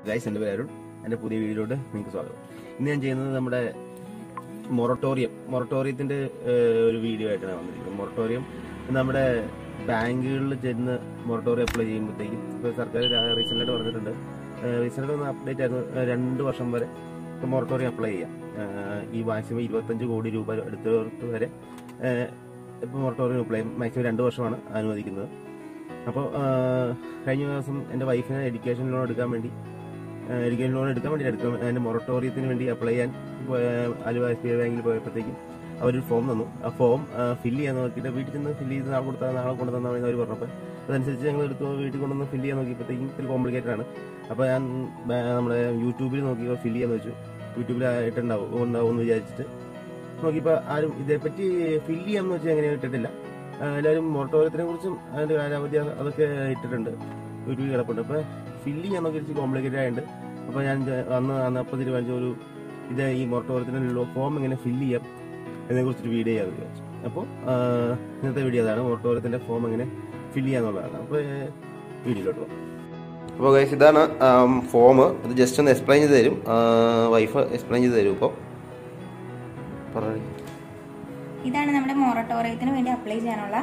guys എൻ്റെ പേര് അരുൺ എൻ്റെ പുതിയ വീഡിയോയിലോട്ട് നിങ്ങൾക്ക് സ്വാഗതം ഇന്ന് ഞാൻ ചെയ്യുന്നത് നമ്മുടെ മൊറട്ടോറിയം മൊറട്ടോറിയത്തിൻ്റെ ഒരു വീഡിയോ ആയിട്ടാണ് വന്നിരിക്കുന്നത് മൊറട്ടോറിയം നമ്മുടെ ബാങ്കുകളിൽ ചെന്ന് മൊറട്ടോറിയം അപ്ലൈ ചെയ്യുമ്പോഴത്തേക്കും ഇപ്പോൾ സർക്കാർ റീസെൻ്റായിട്ട് പറഞ്ഞിട്ടുണ്ട് റീസെൻ്റ് ഒന്ന് അപ്ഡേറ്റ് ആയിരുന്നു ഏഹ് രണ്ട് വർഷം വരെ മൊറട്ടോറിയം അപ്ലൈ ചെയ്യാം ഏഹ് ഈ മാക്സിമം ഇരുപത്തഞ്ച് കോടി രൂപ എടുത്തവർക്ക് വരെ ഇപ്പോൾ മൊറട്ടോറിയം അപ്ലൈ ചെയ്യാം മാക്സിമം രണ്ട് വർഷമാണ് അനുവദിക്കുന്നത് അപ്പോൾ കഴിഞ്ഞ ദിവസം എൻ്റെ വൈഫിന് എഡ്യൂക്കേഷൻ ലോൺ എടുക്കാൻ വേണ്ടി എഡ്യൂക്കേഷൻ ലോൺ എടുക്കാൻ വേണ്ടി എടുക്കാൻ അതിൻ്റെ മൊറട്ടോറിയത്തിന് വേണ്ടി അപ്ലൈ ചെയ്യാൻ പോയ- ആലുവ എസ് ബി ഐ ബാങ്കിൽ പോയപ്പോഴത്തേക്കും അവരൊരു ഫോം തന്നു ആ ഫോം ഫില്ല് ചെയ്യാൻ നോക്കിയിട്ട് വീട്ടിൽ നിന്ന് ഫില്ല് ചെയ്ത് നാളെ കൊടുത്താൽ നാളെ കൊണ്ടു തന്നാണെന്ന് അവർ പറഞ്ഞപ്പോൾ അതനുസരിച്ച് ഞങ്ങൾ എടുത്ത് വീട്ടിൽ കൊണ്ടുവന്ന് ഫില്ല് ചെയ്യാൻ നോക്കിയപ്പോഴത്തേക്കും ഇത്തിരി കോംപ്ലിക്കേറ്റഡ് ആണ് അപ്പോൾ ഞാൻ ബാ- നമ്മുടെ യൂട്യൂബിൽ നോക്കി ഫില്ല് ചെയ്യാന്ന് വെച്ചു യൂട്യൂബിലായിട്ടുണ്ടാവും ഉണ്ടാവും എന്ന് വിചാരിച്ചിട്ട് നോക്കിയപ്പോൾ ആരും ഇതേപ്പറ്റി ഫില്ല് ചെയ്യാന്ന് വെച്ചാൽ എങ്ങനെ ഇട്ടിട്ടില്ല ആ, എല്ലാവരും മൊറട്ടോറിയത്തിനെ കുറിച്ചും അതിന്റെ കാലാവധി അത് അതൊക്കെ ഇട്ടിട്ടുണ്ട് യൂട്യൂബിൽ കിടപ്പുണ്ട് അപ്പോൾ ഫില്ല് ചെയ്യാൻ നോക്കി ഇച്ചിരി കോംപ്ലിക്കേറ്റഡ് ആയതുകൊണ്ട് അപ്പോൾ ഞാൻ ഇത് അന്ന് അന്ന് അപ്പോൾ തീരുമാനിച്ച ഒരു ഇത് ഈ മൊറട്ടോറിയത്തിൻ്റെ ഫോം എങ്ങനെ ഫില്ല് ചെയ്യാം ഇതിനെ കുറിച്ചൊരു വീഡിയോ ചെയ്യാമെന്ന് വിചാരിച്ചു അപ്പോൾ ഇന്നത്തെ വീഡിയോ അതാണ് മൊറട്ടോറിയത്തിൻ്റെ ഫോം എങ്ങനെ ഫില്ല് ചെയ്യാന്നുള്ളതാണ് അപ്പോൾ വീഡിയോയിലോട്ട് പോകാം അപ്പോൾ ഗൈസ് ഇതാണ് ഫോം ഇത് ജസ്റ്റ് ഒന്ന് എക്സ്പ്ലെയിൻ ചെയ്ത് തരും വൈഫ് എക്സ്പ്ലെയിൻ ചെയ്ത് തരും ഇപ്പോൾ പറഞ്ഞു ഇതാണ് നമ്മുടെ മൊറട്ടോറിയത്തിന് വേണ്ടി അപ്ലൈ ചെയ്യാനുള്ള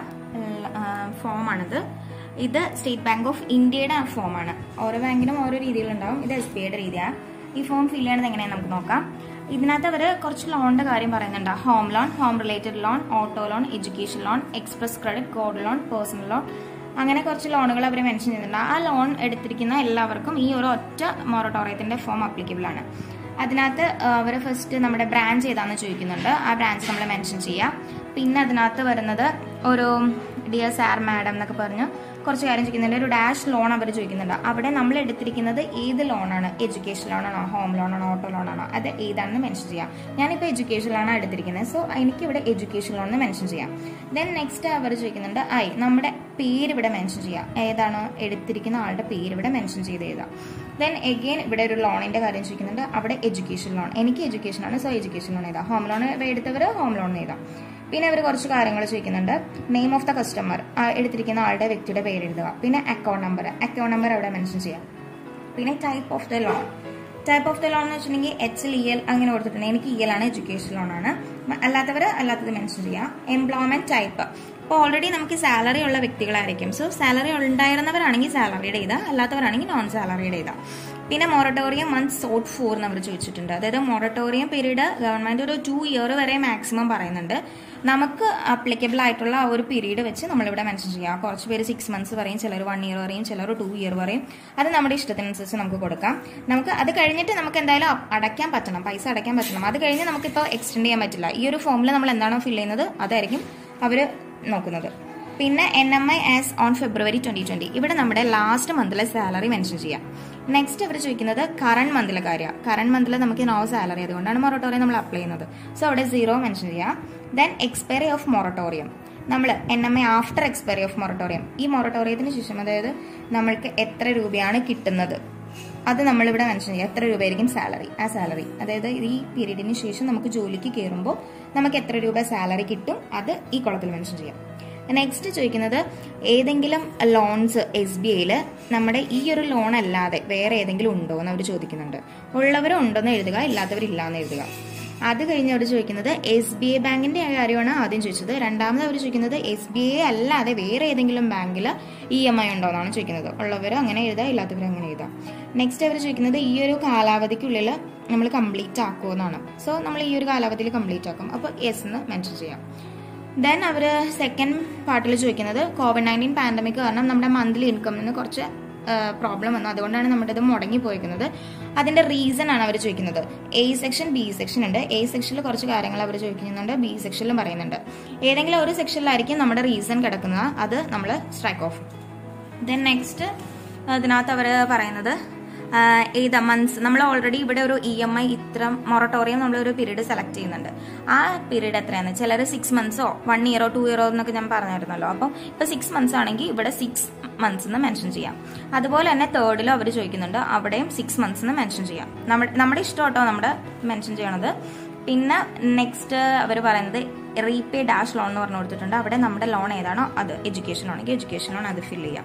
ഫോമാണിത് ഇത് സ്റ്റേറ്റ് ബാങ്ക് ഓഫ് ഇന്ത്യയുടെ ഫോമാണ് ഓരോ ബാങ്കിനും ഓരോ രീതിയിലുണ്ടാവും ഇത് എസ് ബി ഐയുടെ രീതിയാണ് ഈ ഫോം ഫില്ല് ചെയ്യണത് എങ്ങനെയാണെന്ന് നമുക്ക് നോക്കാം ഇതിനകത്ത് അവർ കുറച്ച് ലോണിന്റെ കാര്യം പറയുന്നുണ്ട് home loan home related loan auto loan education loan express credit gold loan personal loan അങ്ങനെ കുറച്ച് ലോണുകൾ അവർ മെൻഷൻ ചെയ്യുന്നുണ്ട് ആ ലോൺ എടുത്തിരിക്കുന്ന എല്ലാവർക്കും ഈ ഒരു ഒറ്റ മൊറട്ടോറിയത്തിന്റെ ഫോം അപ്ലിക്കബിൾ ആണ് അതിനകത്ത് അവർ ഫസ്റ്റ് നമ്മുടെ ബ്രാഞ്ച് ഏതാണെന്ന് ചോദിക്കുന്നുണ്ട് ആ ബ്രാഞ്ച് നമ്മൾ മെൻഷൻ ചെയ്യാം പിന്നെ അതിനകത്ത് വരുന്നത് ഒരു ഡിയർ സാർ മാഡം എന്നൊക്കെ പറഞ്ഞ് കുറച്ച് കാര്യം ചോദിക്കുന്നുണ്ട് ഒരു ഡാഷ് ലോൺ അവർ ചോദിക്കുന്നുണ്ട് അവിടെ നമ്മൾ എടുത്തിരിക്കുന്നത് ഏത് ലോണാണ് എഡ്യൂക്കേഷൻ ലോണാണോ ഹോം ലോണാണോ ഓട്ടോ ലോണാണോ അത് ഏതാണെന്ന് മെൻഷൻ ചെയ്യാം ഞാനിപ്പോൾ എഡ്യൂക്കേഷൻ ലോണാണ് എടുത്തിരിക്കുന്നത് സോ എനിക്ക് ഇവിടെ എഡ്യൂക്കേഷൻ ലോൺ എന്ന് മെൻഷൻ ചെയ്യാം ദെൻ നെക്സ്റ്റ് അവർ ചോദിക്കുന്നുണ്ട് ഐ നമ്മുടെ പേര് ഇവിടെ മെൻഷൻ ചെയ്യാം ഏതാണ് എടുത്തിരിക്കുന്ന ആളുടെ പേര് ഇവിടെ മെൻഷൻ ചെയ്ത് എഴുതാം ദെൻ എഗെയിൻ ഇവിടെ ഒരു ലോണിന്റെ കാര്യം ചോദിക്കുന്നുണ്ട് അവിടെ എഡ്യൂക്കേഷൻ ലോൺ എനിക്ക് എഡ്യൂക്കേഷൻ ആണ് സോ എഡ്യൂക്കേഷൻ ലോൺ എഴുതാം ഹോം ലോൺ എടുത്തവർ ഹോം ലോൺ എഴുതാം പിന്നെ അവർ കുറച്ച് കാര്യങ്ങൾ ചോദിക്കുന്നുണ്ട് നെയിം ഓഫ് ദ കസ്റ്റമർ എടുത്തിരിക്കുന്ന ആളുടെ വ്യക്തിയുടെ പേര് എഴുതുക പിന്നെ അക്കൗണ്ട് നമ്പർ അക്കൗണ്ട് നമ്പർ അവിടെ മെൻഷൻ ചെയ്യാം പിന്നെ type of the loan type of the loan എന്ന് വെച്ചിട്ടുണ്ടെങ്കിൽ എച്ച് എൽ ഇ എൽ അങ്ങനെ കൊടുത്തിട്ടുണ്ട് എനിക്ക് ഇ എൽ ആണ് എഡ്യൂക്കേഷൻ ലോൺ ആണ് അല്ലാത്തവർ അല്ലാത്തത് മെൻഷൻ ചെയ്യാം എംപ്ലോയ്മെന്റ് ടൈപ്പ് ഇപ്പോൾ ഓൾറെഡി നമുക്ക് സാലറി ഉള്ള വ്യക്തികളായിരിക്കും സോ സാലറി ഉണ്ടായിരുന്നവരാണെങ്കിൽ സാലറിയുടെ ഇതാ അല്ലാത്തവരാണെങ്കിൽ നോൺ സാലറിയുടെ ഇതാ പിന്നെ മൊറട്ടോറിയം മന്ത് സോട്ട് ഫോർ എന്ന് അവർ ചോദിച്ചിട്ടുണ്ട് അതായത് മൊറട്ടോറിയം പീരീഡ് ഗവൺമെന്റ് ഒരു ടു ഇയർ വരെ മാക്സിമം പറയുന്നുണ്ട് നമുക്ക് അപ്ലിക്കബിൾ ആയിട്ടുള്ള ആ ഒരു പീരീഡ് വെച്ച് നമ്മളിവിടെ മെൻഷൻ ചെയ്യാം കുറച്ച് പേര് സിക്സ് മന്ത്സ് പറയും ചിലർ വൺ ഇയർ പറയും ചിലർ ടു ഇയർ പറയും അത് നമ്മുടെ ഇഷ്ടത്തിനനുസരിച്ച് നമുക്ക് കൊടുക്കാം നമുക്ക് അത് കഴിഞ്ഞിട്ട് നമുക്ക് എന്തായാലും അ- അടയ്ക്കാൻ പറ്റണം പൈസ അടയ്ക്കാൻ പറ്റണം അത് കഴിഞ്ഞ് നമുക്കിപ്പോൾ എക്സ്റ്റെൻഡ് ചെയ്യാൻ പറ്റില്ല ഈ ഒരു ഫോമിൽ നമ്മൾ എന്താണോ ഫിൽ ചെയ്യുന്നത് അതായിരിക്കും അവർ നോക്കുന്നത് പിന്നെ N M I as on February twenty twenty ഇവിടെ നമ്മുടെ ലാസ്റ്റ് മന്തിലെ സാലറി മെൻഷൻ ചെയ്യാം നെക്സ്റ്റ് അവർ ചോദിക്കുന്നത് കറണ്ട് മന്തിലെ കാര്യമാണ് കറണ്ട് മന്തിൽ നമുക്ക് നോ സാലറി അതുകൊണ്ടാണ് മൊറട്ടോറിയം നമ്മൾ അപ്ലൈ ചെയ്യുന്നത് സോ അവിടെ സീറോ മെൻഷൻ ചെയ്യാം ദെൻ എക്സ്പയറി ഓഫ് മൊറട്ടോറിയം നമ്മൾ N M I after expiry of moratorium ഈ മൊറട്ടോറിയത്തിന് ശേഷം അതായത് നമ്മൾക്ക് എത്ര രൂപയാണ് കിട്ടുന്നത് അത് നമ്മളിവിടെ മെൻഷൻ ചെയ്യുക എത്ര രൂപയായിരിക്കും സാലറി ആ സാലറി അതായത് ഈ പീരീഡിന് ശേഷം നമുക്ക് ജോലിക്ക് കയറുമ്പോൾ നമുക്ക് എത്ര രൂപ സാലറി കിട്ടും അത് ഈ കുളത്തിൽ മെൻഷൻ ചെയ്യാം നെക്സ്റ്റ് ചോദിക്കുന്നത് ഏതെങ്കിലും ലോൺസ് എസ് ബി ഐയിൽ നമ്മുടെ ഈ ഒരു ലോൺ അല്ലാതെ വേറെ ഏതെങ്കിലും ഉണ്ടോ എന്ന് അവർ ചോദിക്കുന്നുണ്ട് ഉള്ളവരും ഉണ്ടെന്ന് എഴുതുക ഇല്ലാത്തവരില്ല എന്ന് എഴുതുക അത് കഴിഞ്ഞ് അവർ ചോദിക്കുന്നത് എസ് ബി ഐ ബാങ്കിന്റെ കാര്യമാണ് ആദ്യം ചോദിച്ചത് രണ്ടാമത് അവർ ചോദിക്കുന്നത് എസ് ബി ഐ അല്ലാതെ വേറെ ഏതെങ്കിലും ബാങ്കിൽ ഇ എം ഐ ഉണ്ടോ എന്നാണ് ചോദിക്കുന്നത് ഉള്ളവർ അങ്ങനെ എഴുതാം ഇല്ലാത്തവർ അങ്ങനെ എഴുതാം നെക്സ്റ്റ് അവർ ചോദിക്കുന്നത് ഈ ഒരു കാലാവധിക്കുള്ളിൽ നമ്മൾ കംപ്ലീറ്റ് ആക്കുമോ എന്നാണ് സോ നമ്മൾ ഈ ഒരു കാലാവധിയിൽ കംപ്ലീറ്റ് ആക്കും അപ്പോൾ യെസ് എന്ന് മെൻഷൻ ചെയ്യാം ദെൻ അവർ സെക്കൻഡ് പാർട്ടിൽ ചോദിക്കുന്നത് കോവിഡ് നയൻറ്റീൻ പാൻഡമിക് കാരണം നമ്മുടെ മന്ത്ലി ഇൻകമിന് കുറച്ച് പ്രോബ്ലം വന്നു അതുകൊണ്ടാണ് നമ്മുടെ ഇത് മുടങ്ങി പോയിരിക്കുന്നത് അതിന്റെ റീസൺ ആണ് അവർ ചോദിക്കുന്നത് എ സെക്ഷൻ ബി സെക്ഷൻ ഉണ്ട് എ സെക്ഷനിൽ കുറച്ച് കാര്യങ്ങൾ അവർ ചോദിക്കുന്നുണ്ട് ബി സെക്ഷനിലും പറയുന്നുണ്ട് ഏതെങ്കിലും ഒരു സെക്ഷനിലായിരിക്കും നമ്മുടെ റീസൺ കിടക്കുന്നത് അത് നമ്മൾ സ്ട്രൈക്ക് ഓഫ് ദെൻ നെക്സ്റ്റ് അതിനകത്ത് അവർ പറയുന്നത് ആഹ് ഏതാ മന്ത്സ് നമ്മൾ ഓൾറെഡി ഇവിടെ ഒരു ഇ എം ഐ ഇത്ര മൊറട്ടോറിയം നമ്മൾ ഒരു പീരീഡ് സെലക്ട് ചെയ്യുന്നുണ്ട് ആ പീരീഡ് എത്രയാണ് ചിലർ സിക്സ് മന്ത്സോ വൺ ഇയറോ ടു ഇയറോ എന്നൊക്കെ ഞാൻ പറഞ്ഞായിരുന്നല്ലോ അപ്പം ഇപ്പൊ സിക്സ് മന്ത്സ് ആണെങ്കിൽ ഇവിടെ സിക്സ് മന്ത്സ് എന്ന് മെൻഷൻ ചെയ്യാം അതുപോലെ തന്നെ തേർഡിലും അവർ ചോദിക്കുന്നുണ്ട് അവിടെയും സിക്സ് മന്ത്സ് എന്ന് മെൻഷൻ ചെയ്യാം നമ്മുടെ നമ്മുടെ ഇഷ്ടം കേട്ടോ നമ്മുടെ മെൻഷൻ ചെയ്യണത് പിന്നെ നെക്സ്റ്റ് അവർ പറയുന്നത് റീപേ ഡാഷ് ലോൺ എന്ന് പറഞ്ഞു കൊടുത്തിട്ടുണ്ട് അവിടെ നമ്മുടെ ലോൺ ഏതാണോ അത് എഡ്യൂക്കേഷൻ ലോണെങ്കിൽ എഡ്യൂക്കേഷൻ ലോൺ അത് ഫില്ല് ചെയ്യാം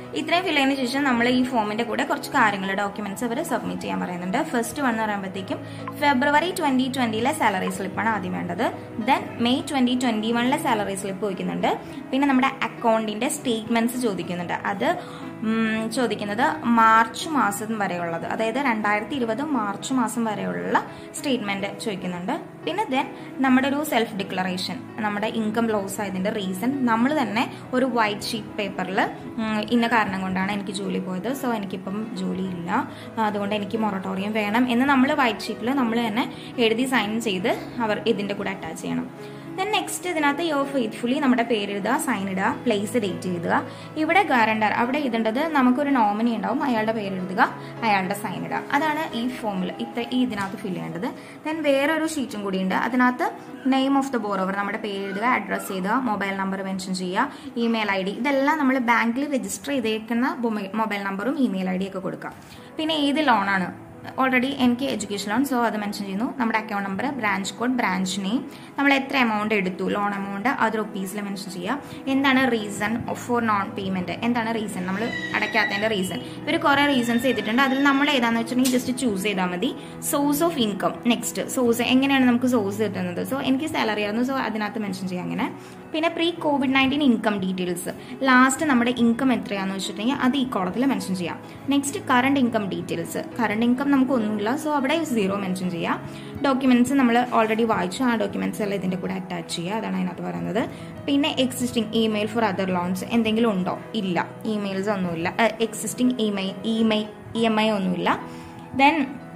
ഇത്രയും ഫിൽ ചെയ്തതിനു ശേഷം നമ്മൾ ഈ ഫോമിന്റെ കൂടെ കുറച്ച് കാര്യങ്ങൾ ഡോക്യുമെന്റ്സ് അവർ സബ്മിറ്റ് ചെയ്യാൻ പറയുന്നുണ്ട് ഫസ്റ്റ് വൺ എന്ന് പറയുമ്പോഴത്തേക്കും ഫെബ്രുവരി ട്വന്റി ട്വന്റിയിലെ സാലറി സ്ലിപ്പാണ് ആദ്യം വേണ്ടത് ദെൻ മെയ് ട്വന്റി ട്വന്റി വണ്ണിലെ സാലറി സ്ലിപ്പ് ചോദിക്കുന്നുണ്ട് പിന്നെ നമ്മുടെ അക്കൗണ്ടിന്റെ സ്റ്റേറ്റ്മെന്റ്സ് ചോദിക്കുന്നുണ്ട് അത് ഉം, ചോദിക്കുന്നത് മാർച്ച് മാസം വരെയുള്ളത് അതായത് രണ്ടായിരത്തി ഇരുപത് മാർച്ച് മാസം വരെയുള്ള സ്റ്റേറ്റ്മെന്റ് ചോദിക്കുന്നുണ്ട് പിന്നെ ദെൻ നമ്മുടെ ഒരു സെൽഫ് ഡിക്ലറേഷൻ നമ്മുടെ ഇൻകം ലോസ് ആയതിന്റെ റീസൺ നമ്മൾ തന്നെ ഒരു വൈറ്റ് ഷീറ്റ് പേപ്പറിൽ ഇന്ന കാരണം കൊണ്ടാണ് എനിക്ക് ജോലി പോയത് സോ എനിക്കിപ്പം ജോലി ഇല്ല അതുകൊണ്ട് എനിക്ക് മൊറട്ടോറിയം വേണം എന്ന് നമ്മൾ വൈറ്റ് ഷീറ്റിൽ നമ്മൾ തന്നെ എഴുതി സൈൻ ചെയ്ത് അവർ ഇതിന്റെ കൂടെ അറ്റാച്ച് ചെയ്യണം ദെൻ നെക്സ്റ്റ് ഇതിനകത്ത് യോ ഫെയ്ത്ത്ഫുള്ളി നമ്മുടെ പേര് എഴുതുക സൈൻ ഇടുക പ്ലേസ് ഡേറ്റ് എഴുതുക ഇവിടെ ഗ്യാരണ്ടർ അവിടെ എഴുതേണ്ടത് നമുക്കൊരു നോമിനി ഉണ്ടാവും അയാളുടെ പേര് എഴുതുക അയാളുടെ സൈൻ ഇടുക അതാണ് ഈ ഫോമിൽ ഇത്ര ഈ ഇതിനകത്ത് ഫിൽ ചെയ്യേണ്ടത് ദെൻ വേറൊരു ഷീറ്റും കൂടി ഉണ്ട് അതിനകത്ത് നെയിം ഓഫ് ദ ബോറോവർ നമ്മുടെ പേര് എഴുതുക അഡ്രസ്സ് ചെയ്യുക മൊബൈൽ നമ്പർ മെൻഷൻ ചെയ്യുക ഇമെയിൽ ഐ ഡി ഇതെല്ലാം നമ്മൾ ബാങ്കിൽ രജിസ്റ്റർ ചെയ്തേക്കുന്ന മൊബൈൽ നമ്പറും ഇമെയിൽ ഐ ഡി ഒക്കെ കൊടുക്കുക പിന്നെ ഏത് ലോണാണ് ഓൾറെഡി എനിക്ക് എഡ്യൂക്കേഷൻ ലോൺ സോ അത് മെൻഷൻ ചെയ്യുന്നു നമ്മുടെ account number branch code branch name നമ്മൾ എത്ര എമൗണ്ട് എടുത്തു ലോൺ എമൗണ്ട് അത് റുപ്പീസിൽ മെൻഷൻ ചെയ്യുക എന്താണ് റീസൺ ഫോർ നോൺ പേയ്മെന്റ് എന്താണ് റീസൺ നമ്മൾ അടയ്ക്കാത്തതിന്റെ റീസൺ ഇവർ കുറെ റീസൺസ് ചെയ്തിട്ടുണ്ട് അതിൽ നമ്മൾ ഏതാന്ന് വെച്ചിട്ടുണ്ടെങ്കിൽ ജസ്റ്റ് ചൂസ് ചെയ്താൽ മതി source of income next source എങ്ങനെയാണ് നമുക്ക് സോഴ്സ് കിട്ടുന്നത് സോ എനിക്ക് സാലറി ആയിരുന്നു സോ അതിനകത്ത് മെൻഷൻ ചെയ്യാം അങ്ങനെ പിന്നെ pre covid nineteen income details last നമ്മുടെ ഇൻകം എത്രയാണെന്ന് വെച്ചിട്ടുണ്ടെങ്കിൽ അത് ഈ കോളത്തിൽ മെൻഷൻ ചെയ്യാം next current income details current income നമുക്ക് ഒന്നുമില്ല സോ അവിടെ സീറോ മെൻഷൻ ചെയ്യാം ഡോക്യുമെന്റ്സ് നമ്മൾ ഓൾറെഡി വായിച്ചു ആ ഡോക്യുമെന്റ്സ് എല്ലാം ഇതിന്റെ കൂടെ അറ്റാച്ച് ചെയ്യുക അതാണ് അതിനകത്ത് പറയുന്നത് പിന്നെ existing email for other loans എന്തെങ്കിലും ഉണ്ടോ ഇല്ല ഇമെയിൽസ് ഒന്നുമില്ല existing email email E M I ഒന്നുമില്ല ദെൻ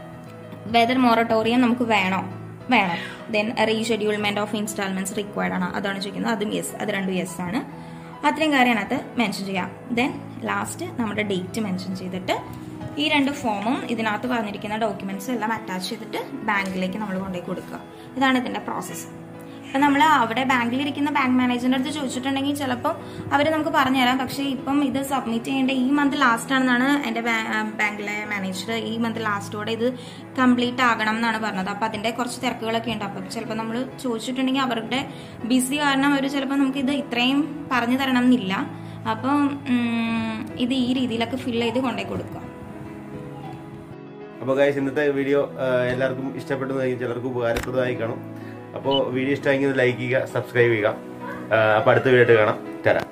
വെദർ മൊറട്ടോറിയം നമുക്ക് വേണോ വേണം then reschedulement of instalments required ആണ് അതാണ് ചോദിക്കുന്നത് അതും യെസ് അത് രണ്ടും യെസ് ആണ് അത്രയും കാര്യം അതിനകത്ത് മെൻഷൻ ചെയ്യാം ദെൻ ലാസ്റ്റ് നമ്മുടെ ഡേറ്റ് മെൻഷൻ ചെയ്തിട്ട് ഈ രണ്ട് ഫോമും ഇതിനകത്ത് പറഞ്ഞിരിക്കുന്ന ഡോക്യുമെന്റ്സും എല്ലാം അറ്റാച്ച് ചെയ്തിട്ട് ബാങ്കിലേക്ക് നമ്മൾ കൊണ്ടുപോയി കൊടുക്കുക ഇതാണ് ഇതിന്റെ പ്രോസസ്സ് അപ്പൊ നമ്മൾ അവിടെ ബാങ്കിൽ ഇരിക്കുന്ന ബാങ്ക് മാനേജറിന്റെ അടുത്ത് ചോദിച്ചിട്ടുണ്ടെങ്കിൽ ചിലപ്പോൾ അവർ നമുക്ക് പറഞ്ഞുതരാം പക്ഷേ ഇപ്പം ഇത് സബ്മിറ്റ് ചെയ്യേണ്ട ഈ മന്ത് ലാസ്റ്റ് ആണെന്നാണ് എന്റെ ബാങ്കിലെ മാനേജർ ഈ മന്ത് ലാസ്റ്റോടെ ഇത് കംപ്ലീറ്റ് ആകണം എന്നാണ് പറഞ്ഞത് അപ്പൊ അതിന്റെ കുറച്ച് തിരക്കുകളൊക്കെ ഉണ്ട് അപ്പം ചിലപ്പോൾ നമ്മൾ ചോദിച്ചിട്ടുണ്ടെങ്കിൽ അവരുടെ ബിസി കാരണം അവർ ചിലപ്പോൾ നമുക്ക് ഇത് ഇത്രയും പറഞ്ഞു തരണം എന്നില്ല അപ്പം ഉം, ഇത് ഈ രീതിയിലൊക്കെ ഫില്ല് ചെയ്ത് കൊണ്ടേ കൊടുക്കുക അപ്പോൾ ഗൈസ് ഇന്നത്തെ വീഡിയോ എല്ലാവർക്കും ഇഷ്ടപ്പെട്ടു ചിലർക്ക് ഉപകാരപ്രദമായി കാണും അപ്പോൾ വീഡിയോ ഇഷ്ടമെങ്കിൽ ലൈക്ക് ചെയ്യുക സബ്സ്ക്രൈബ് ചെയ്യുക അപ്പോൾ അടുത്ത വീഡിയോ ആയിട്ട് കാണാം തരാം